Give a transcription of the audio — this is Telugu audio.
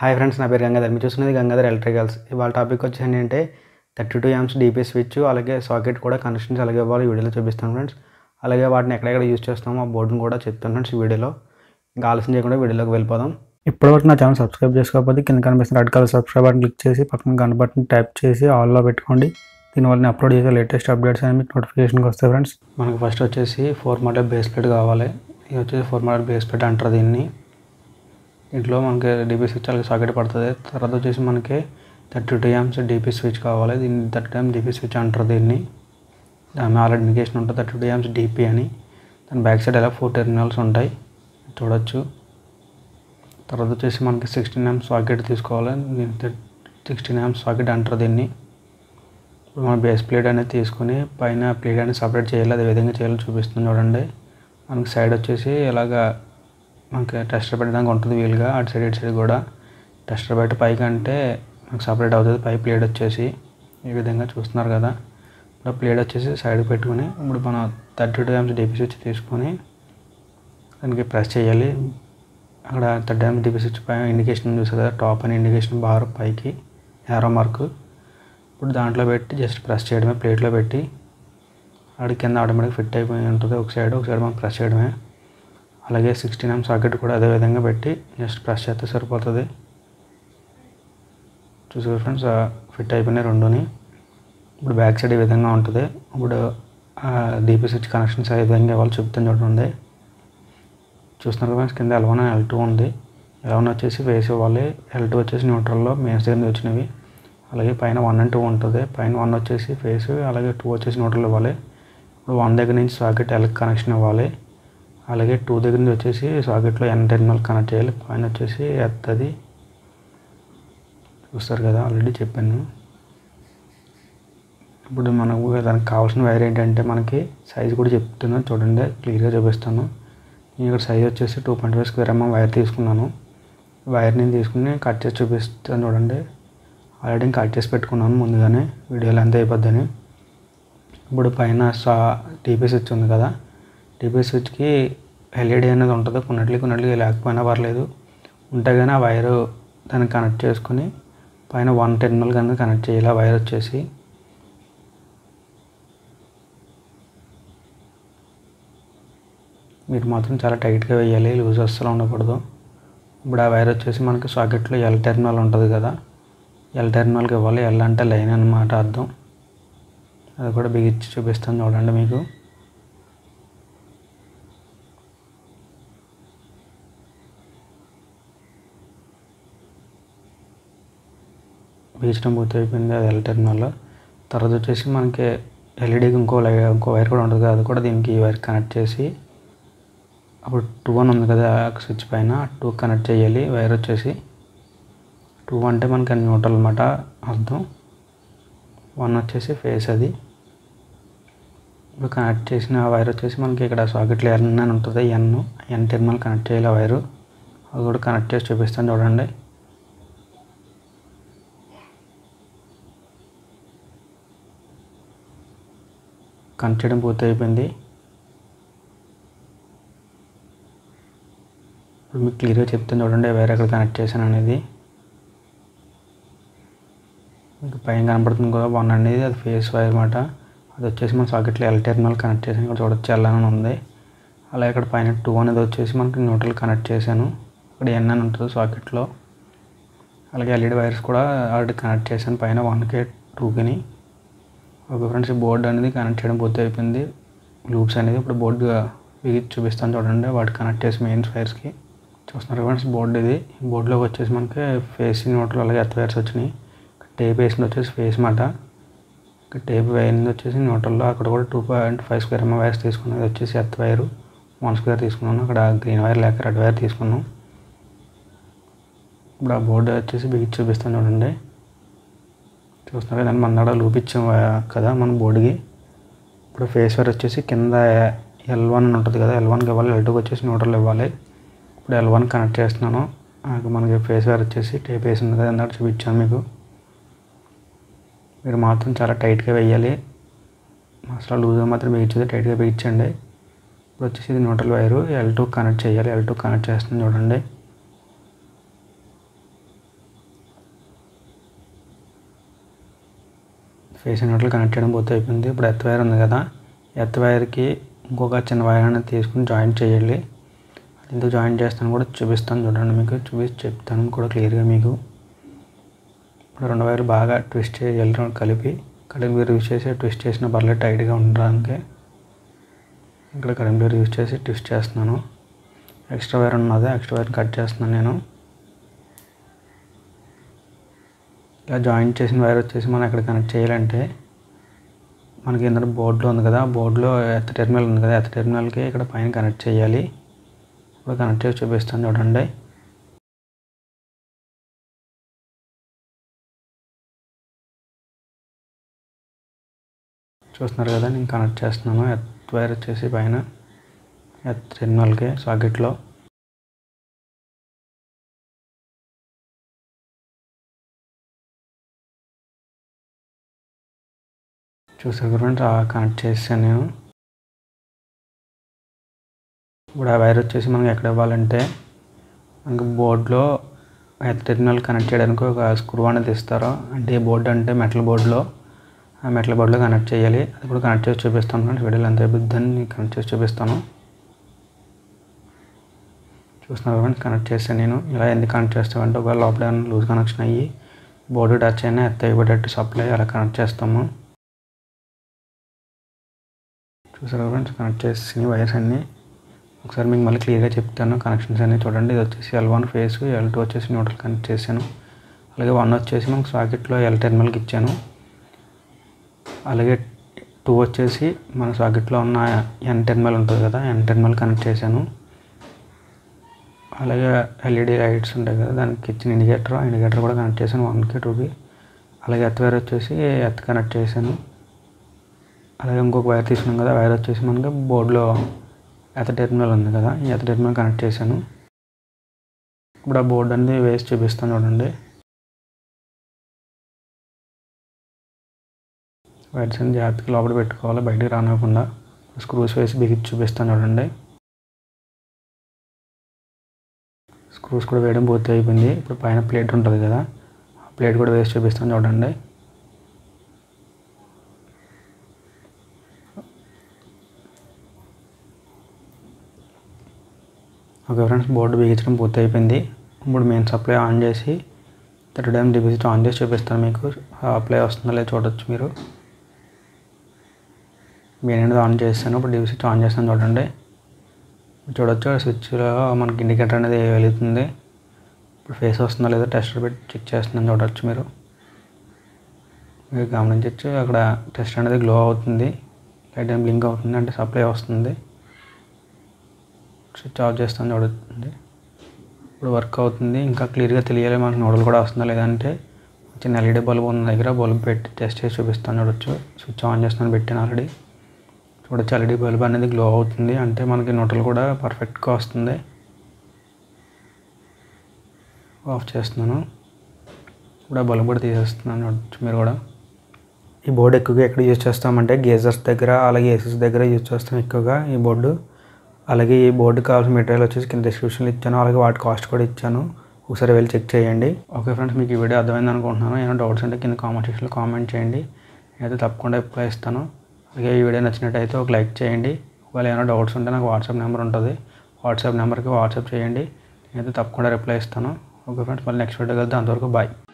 హాయ్ ఫ్రెండ్స్ నా పేరు గంగాధర్ మీరు చూస్తున్నది గంగాధర్ ఎలక్ట్రికల్స్ ఇవాళ టాపిక్ వచ్చేసి ఏంటంటే thirty two amps DP switch అలాగే సాకెట్ కూడా కనెక్షన్స్ అలాగే ఇవ్వాలి ఈ వీడియోలో చూపిస్తాను ఫ్రెండ్స్ అలాగే వాటిని ఎక్కడెక్కడ యూజ్ చేస్తామో ఆ బోర్డుని కూడా చెప్తాను ఫ్రెండ్స్ ఈ వీడియోలో ఇంకా ఆలస్యం చేయకుండా వీడియోలోకి వెళ్ళిపోదాం ఇప్పటివరకు నా ఛానల్ సబ్స్క్రైబ్ చేసుకోకపోతే కింద కనిపిస్తున్న red colour subscribe button click చేసి పక్కన గంట బటన్ ట్యాప్ చేసి ఆల్లో పెట్టుకోండి దీనివల్ల నేను అప్లోడ్ చేసే లేటెస్ట్ అప్డేట్స్ అని మీకు నోటిఫికేషన్కి వస్తాయి ఫ్రెండ్స్ మనకు ఫస్ట్ వచ్చేసి ఫోర్ మోడల్ బేస్ ప్లేట్ కావాలి ఇది వచ్చేసి ఫోర్ మోడల్ బేస్ ప్లేట్ అంటారు దీన్ని ఇంట్లో మనకి డీపీ స్విచ్ అలాగే సాకెట్ పడుతుంది తర్వాత వచ్చేసి మనకి thirty two amps DP switch కావాలి దీన్ని thirty two amps DP switch అంటారు దీన్ని దాని ఆల్రెడీ ఇండికేషన్ ఉంటుంది థర్టీ టూ ఎంస్ డీపీ అని దాని బ్యాక్ సైడ్ ఎలా ఫోర్ టెర్మినల్స్ ఉంటాయి చూడొచ్చు తర్వాత వచ్చేసి మనకి సిక్స్టీన్ ఎంస్ సాకెట్ తీసుకోవాలి సిక్స్టీన్ ఎంస్ సాకెట్ అంటారు దీన్ని ఇప్పుడు మన బేస్ ప్లేట్ అనేది తీసుకొని పైన ప్లేట్ అనేది సపరేట్ చేయాలి అదే విధంగా చేయాలో చూపిస్తుంది చూడండి మనకి సైడ్ వచ్చేసి ఇలాగా మనకి టెస్టర్ పెట్టడానికి ఉంటుంది వీలుగా అటు సైడ్ ఇటు సైడ్ కూడా టెస్టర్ పెట్టి పైకి అంటే మనకు సపరేట్ అవుతుంది పై ప్లేట్ వచ్చేసి ఈ విధంగా చూస్తున్నారు కదా ఇప్పుడు ప్లేట్ వచ్చేసి సైడ్ పెట్టుకొని ఇప్పుడు మనం thirty two amps DP switch తీసుకొని దానికి ప్రెస్ చేయాలి అక్కడ థర్టీ ఎంస్ డీపీ స్విచ్ పైన ఇండికేషన్ చూసారు కదా టాప్ అని ఇండికేషన్ బార్ పైకి యారో మార్క్ ఇప్పుడు దాంట్లో పెట్టి జస్ట్ ప్రెస్ చేయడమే ప్లేట్లో పెట్టి అక్కడ కింద ఆటోమేటిక్ ఫిట్ అయిపోయి ఉంటుంది ఒక సైడ్ ఒక సైడ్ మనం ప్రెస్ చేయడమే అలాగే సిక్స్టీన్ ఎం సాకెట్ కూడా అదే విధంగా పెట్టి జస్ట్ ప్రెస్ చేస్తే సరిపోతుంది చూసారు ఫ్రెండ్స్ ఫిట్ అయిపోయినాయి రెండుని ఇప్పుడు బ్యాక్ సైడ్ ఈ విధంగా ఉంటుంది ఇప్పుడు డీపీ స్విచ్ కనెక్షన్స్ ఏ విధంగా ఇవ్వాలి చెప్తాను చూడండి చూస్తున్నారు ఫ్రెండ్స్ కింద ఎల్ వన్ ఎల్ టూ ఉంది ఎల్ వన్ వచ్చేసి ఫేస్ ఇవ్వాలి ఎల్ టూ వచ్చేసి న్యూట్రల్లో మెయిన్స్ దగ్గర నుంచి వచ్చినవి అలాగే పైన వన్ అండ్ టూ ఉంటుంది పైన వన్ వచ్చేసి ఫేస్ అలాగే టూ వచ్చేసి న్యూట్రల్ ఇవ్వాలి ఇప్పుడు వన్ దగ్గర నుంచి సాకెట్ ఎల్ కనెక్షన్ ఇవ్వాలి అలాగే టూ దగ్గర నుంచి వచ్చేసి సాకెట్లో ఎన్ టెర్మినల్ కనెక్ట్ చేయాలి పైన వచ్చేసి ఎత్తది చూస్తారు కదా ఆల్రెడీ చెప్పాను ఇప్పుడు మనకు దానికి కావాల్సిన వైర్ ఏంటంటే మనకి సైజ్ కూడా చెప్తున్నాను చూడండి క్లియర్గా చూపిస్తాను నేను ఇక్కడ సైజ్ వచ్చేసి two point five square mm wire తీసుకున్నాను వైర్ నేను తీసుకుని కట్ చేసి చూపిస్తాను చూడండి ఆల్రెడీ కట్ చేసి పెట్టుకున్నాను ముందుగానే వీడియోలో ఎంత అయిపోద్దని ఇప్పుడు పైన సా టీపీ స్విచ్ ఉంది కదా టీపీ స్విచ్కి ఎల్ఈడి అనేది ఉంటుంది కొన్నిటికి కొన్నిటికి లేకపోయినా పర్లేదు ఉంటే కానీ ఆ వైరు దాన్ని కనెక్ట్ చేసుకుని పైన వన్ టెర్మినల్ కనుక కనెక్ట్ చేయాలి ఆ వైర్ వచ్చేసి మీరు మాత్రం చాలా టైట్గా వేయాలి లూజ్ అస్సలు ఉండకూడదు ఇప్పుడు ఆ వైర్ వచ్చేసి మనకి సాకెట్లో ఎల్ టెర్మినల్ ఉంటుంది కదా ఎల్ టెర్మినల్కి ఇవ్వాలి ఎల్ అంటే లైన్ అనమాట అర్థం అది కూడా బిగించి చూపిస్తాను చూడండి మీకు బిగించడం పూర్తి అయిపోయింది అది ఎల్ టెర్మినల్ తర్వాత వచ్చేసి మనకి ఎల్ఈడికి ఇంకో లై ఇంకో వైర్ కూడా ఉంటుంది కదా అది కూడా దీనికి ఈ వైర్ కనెక్ట్ చేసి అప్పుడు టూ అని ఉంది కదా స్విచ్ పైన టూ కనెక్ట్ చేయాలి వైర్ వచ్చేసి టూ అంటే మనకి న్యూట్రల్ అనమాట అర్థం వన్ వచ్చేసి ఫేస్ అది ఇప్పుడు కనెక్ట్ చేసిన వైర్ వచ్చేసి మనకి ఇక్కడ సాకెట్లో ఎన్ అని ఉంటుంది ఎన్ ఎన్ టెర్మినల్ కనెక్ట్ చేయాలి ఆ వైరు అది కూడా కనెక్ట్ చేసి చూపిస్తాను చూడండి కనెక్ట్ చేయడం పూర్తి అయిపోయింది ఇప్పుడు మీకు క్లియర్గా చెప్తాను చూడండి వైర్ ఎక్కడ కనెక్ట్ చేశాను అనేది మీకు పైన కనపడుతుంది కూడా వన్ అనేది అది ఫేస్ వైర్ అనమాట అది వచ్చేసి మన సాకెట్లో ఎల్ టెర్మినల్ కనెక్ట్ చేశాను ఇక్కడ చూడొచ్చు ఎల్ అని ఉంది అలాగే ఇక్కడ పైన టూ అనేది వచ్చేసి మనకి న్యూట్రల్ కనెక్ట్ చేశాను ఇక్కడ ఎన్ అని ఉంటుంది సాకెట్లో అలాగే ఎల్ఈడి వైర్స్ కూడా ఆల్రెడీ కనెక్ట్ చేశాను పైన వన్కి టూకిని ఓకే ఫ్రెండ్స్ ఈ బోర్డు అనేది కనెక్ట్ చేయడం పూర్తి అయిపోయింది లూప్స్ అనేది ఇప్పుడు బోర్డు బిగి చూపిస్తాను చూడండి వాటి కనెక్ట్ చేసి మెయిన్స్ వైర్స్కి చూస్తున్నారు ఫ్రెండ్స్ బోర్డు ఇది బోర్డులోకి వచ్చేసి మనకి ఫేస్ న్యూట్రల్ అలాగే ఎత్ వైర్స్ వచ్చినాయి టేప్ వేసింది వచ్చేసి ఫేస్ మాట టేప్ వేయింది వచ్చేసి న్యూట్రల్లో అక్కడ కూడా two point five square mm wires తీసుకున్నాను అది వచ్చేసి ఎత్ వైర్ వన్ స్క్వేర్ తీసుకున్నాను అక్కడ గ్రీన్ వైర్ లేక రెడ్ వైర్ తీసుకున్నాను ఇప్పుడు ఆ బోర్డు వచ్చేసి బిగించి చూపిస్తాను చూడండి చూస్తున్నారు కదా మన దగ్గర లూప్ ఇచ్చాం కదా మన బోర్డుకి ఇప్పుడు ఫేస్ వైర్ వచ్చేసి కింద ఎల్ వన్ అని ఉంటుంది కదా ఎల్ వన్కి ఇవ్వాలి ఎల్ టూకి వచ్చేసి న్యూట్రల్ ఇవ్వాలి ఇప్పుడు ఎల్ వన్ కనెక్ట్ చేస్తున్నాను మనకి ఫేస్ వైర్ వచ్చేసి టేప్ వేసి ఉంది కదా ఇందాక చూపించాను మీకు మీరు మాత్రం చాలా టైట్గా వేయాలి అసలు లూజ్గా మాత్రం బిగించదు టైట్గా బిగించండి ఇప్పుడు వచ్చేసి ఇది neutral wire L two connect చేయాలి ఎల్ టూ కనెక్ట్ చేస్తుంది చూడండి ఫేస్ ఇన్వర్టర్ కనెక్ట్ చేయడం పూర్తి అయిపోయింది ఇప్పుడు ఎర్త్ వైర్ ఉంది కదా ఎర్త్ వైర్కి ఇంకొక చిన్న వైర్ అనేది తీసుకుని జాయింట్ చేయాలి ఎందుకు జాయింట్ చేస్తాను కూడా చూపిస్తాను చూడండి మీకు చూపించి చెప్తాను కూడా క్లియర్గా మీకు ఇప్పుడు రెండు వైర్లు బాగా ట్విస్ట్ చేయాలి రెండు కలిపి కరెంట్ వేర్ యూజ్ చేసి ట్విస్ట్ చేసిన పర్లేదు టైట్గా ఉండడానికి ఇక్కడ కరెంట్ వేర్ యూజ్ చేసి ట్విస్ట్ చేస్తున్నాను ఎక్స్ట్రా వైర్ ఉన్నది ఎక్స్ట్రా వైర్ కట్ చేస్తున్నాను నేను ఇలా జాయింట్ చేసిన వైర్ వచ్చేసి మనం ఎక్కడ కనెక్ట్ చేయాలంటే మనకి ఇందులో బోర్డులో ఉంది కదా బోర్డులో ఎత్త టెర్మినల్ ఉంది కదా ఎత్త టెర్మినల్కి ఇక్కడ పైన కనెక్ట్ చేయాలి ఇప్పుడు కనెక్ట్ చేసి చూపిస్తాను చూడండి చూస్తున్నారు కదా నేను కనెక్ట్ చేస్తున్నాను ఎత్ వైర్ వచ్చేసి పైన ఎత్ టెర్మినల్కి సాకెట్లో చూసారు ఫ్రెండ్స్ కనెక్ట్ చేసాను నేను ఇప్పుడు ఆ వైర్ వచ్చేసి మనకి ఎక్కడ ఇవ్వాలంటే మనకి బోర్డులో టెర్మినల్ కనెక్ట్ చేయడానికి ఒక స్క్రూ అనేది ఇస్తారు అంటే ఈ బోర్డు అంటే మెటల్ బోర్డులో ఆ మెటల్ బోర్డులో కనెక్ట్ చేయాలి అది కూడా కనెక్ట్ చేసి చూపిస్తాను ఫ్రెండ్స్ వీడియోలో ఎంత అయిపోద్దని కనెక్ట్ చేసి చూపిస్తాను చూస్తున్నారు ఫ్రెండ్స్ కనెక్ట్ చేస్తాను నేను ఇలా ఎందుకు కనెక్ట్ చేస్తామంటే ఒకవేళ లోపల ఏమైనా లూజ్ కనెక్షన్ అయ్యి బోర్డు టచ్ అయినా ఎత్త అయిపోయేటట్టు సప్లై అలా కనెక్ట్ చేస్తాము చూసారు ఫ్రెండ్స్ కనెక్ట్ చేసిన వైర్స్ అన్నీ ఒకసారి మీకు మళ్ళీ క్లియర్గా చెప్తాను కనెక్షన్స్ అన్నీ చూడండి ఇది వచ్చేసి L one phase L two వచ్చేసి న్యూట్రల్ కనెక్ట్ చేశాను అలాగే వన్ వచ్చేసి మనకు సాకెట్లో ఎల్ టెర్మినల్కి ఇచ్చాను అలాగే టూ వచ్చేసి మన సాకెట్లో ఉన్న ఎన్ టెర్మినల్ ఉంటుంది కదా ఎన్ టెర్మినల్ కనెక్ట్ చేశాను అలాగే ఎల్ఈడి లైట్స్ ఉంటాయి కదా దానికి ఇచ్చిన ఇండికేటర్ ఇండికేటర్ కూడా కనెక్ట్ చేశాను వన్కి టూకి అలాగే ఎత్ వైర్ వచ్చేసి ఎత్ కనెక్ట్ చేశాను అలాగే ఇంకొక వైర్ తీసుకున్నాం కదా వైర్ వచ్చేసి మనకి బోర్డులో ఎత టెర్మినల్ ఉంది కదా ఈ ఎత టెర్మినల్ కనెక్ట్ చేశాను ఇప్పుడు ఆ బోర్డు అనేది వేసి చూపిస్తాను చూడండి వైర్స్ అన్ని జాగ్రత్తగా లోపల పెట్టుకోవాలి బయటికి రానివ్వకుండా స్క్రూస్ వేసి బిగించి చూపిస్తాను చూడండి స్క్రూస్ కూడా వేయడం పూర్తి అయిపోయింది ఇప్పుడు పైన ప్లేట్ ఉంటుంది కదా ఆ ప్లేట్ కూడా వేసి చూపిస్తాను చూడండి ఓకే ఫ్రెండ్స్ బోర్డు బిగించడం పూర్తి అయిపోయింది ఇప్పుడు మెయిన్ సప్లై ఆన్ చేసి థర్టీ టైం డిపాజిట్ ఆన్ చేసి చూపిస్తాను మీకు అప్లై వస్తుందో లేదో చూడొచ్చు మీరు మెయిన్ అనేది ఆన్ చేస్తాను ఇప్పుడు డిపాజిట్ ఆన్ చేస్తాను చూడండి చూడొచ్చు స్విచ్లో మనకి ఇండికేటర్ అనేది వెలుగుతుంది ఇప్పుడు ఫేస్ వస్తుందో లేదో టెస్టర్ పెట్టి చెక్ చేస్తున్నాను చూడొచ్చు మీరు మీరు గమనించవచ్చు అక్కడ టెస్ట్ అనేది గ్లో అవుతుంది లైట్ ఏం బ్లింక్ అవుతుంది అంటే సప్లై వస్తుంది స్విచ్ ఆఫ్ చేస్తాను చూడండి ఇప్పుడు వర్క్ అవుతుంది ఇంకా క్లియర్గా తెలియాలి మనకు నోడల్ కూడా వస్తుందా లేదంటే చిన్న ఎల్ఈడి బల్బ్ ఉన్న దగ్గర బల్బ్ పెట్టి టెస్ట్ చేసి చూపిస్తాను చూడొచ్చు స్విచ్ ఆన్ చేస్తాను పెట్టాను ఆల్రెడీ చూడొచ్చు ఎల్ఈడి బల్బ్ అనేది గ్లో అవుతుంది అంటే మనకి నోటలు కూడా పర్ఫెక్ట్గా వస్తుంది ఆఫ్ చేస్తున్నాను ఇప్పుడు ఆ బల్బ్ కూడా తీసేస్తున్నాను చూడొచ్చు మీరు కూడా ఈ బోర్డు ఎక్కువగా ఎక్కడ యూజ్ చేస్తామంటే గేజర్స్ దగ్గర అలాగే ఏసీస్ దగ్గర యూజ్ చేస్తాం ఎక్కువగా ఈ బోర్డు అలాగే ఈ బోర్డు కావాల్సిన మెటీరియల్ వచ్చేసి కింద డిస్క్రిప్షన్లో ఇచ్చాను అలాగే వాటి కాస్ట్ కూడా ఇచ్చాను ఒకసారి వెళ్ళి చెక్ చేయండి ఓకే ఫ్రెండ్స్ మీకు ఈ వీడియో అర్థమైంది అనుకుంటున్నాను ఏమైనా డౌట్స్ ఉంటే కింద కామెంట్ సెక్షన్లో కామెంట్ చేయండి నేనైతే తప్పకుండా రిప్లై ఇస్తాను అలాగే ఈ వీడియో నచ్చినట్టయితే ఒక లైక్ చేయండి ఒకవేళ ఏమైనా డౌట్స్ ఉంటే నాకు వాట్సాప్ నెంబర్ ఉంటుంది వాట్సాప్ నెంబర్కి వాట్సాప్ చేయండి నేనైతే తప్పకుండా రిప్లై ఇస్తాను ఓకే ఫ్రెండ్స్ మళ్ళీ నెక్స్ట్ వీడియో కలుద్దాం అంతవరకు బాయ్